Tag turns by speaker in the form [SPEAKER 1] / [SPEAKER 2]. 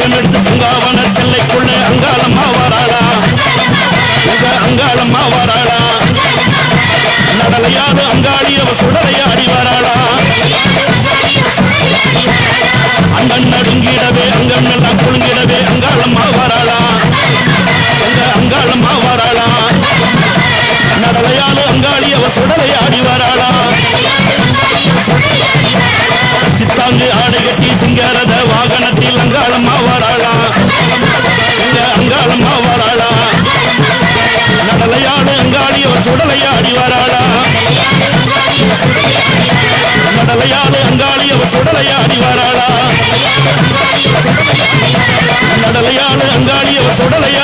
[SPEAKER 1] அங்கம் எடுத்து பூங்காவன தெல்லைக்குள்ள அங்காளம்மா வாராளா உங்க அங்காளம்மா வாராளா நடலையாத அங்காளி அவ சுடலையாடி வாராளா அங்கன் நடுங்கிடவே அங்கம் எல்லாம் குலுங்கிடவே அங்காளம்மா வாராளா உங்க அங்காளம்மா வாராளா நடலையாத அங்காளி அவ சுடலையாடி வாராளா சித்தாங்கு ஆடை கட்டி சிங்காரத வாகனத்தில் அங்காளம்மா வாராளா எங்க அங்காளம்மா வாராளா நடலையாடு அங்காளி அவர் சுடலையாடி வாராளா நடலையாடு அங்காளி அவர் சுடலையாடி வாராளா நடலையாடு அங்காளி அவர் சுடலையாடி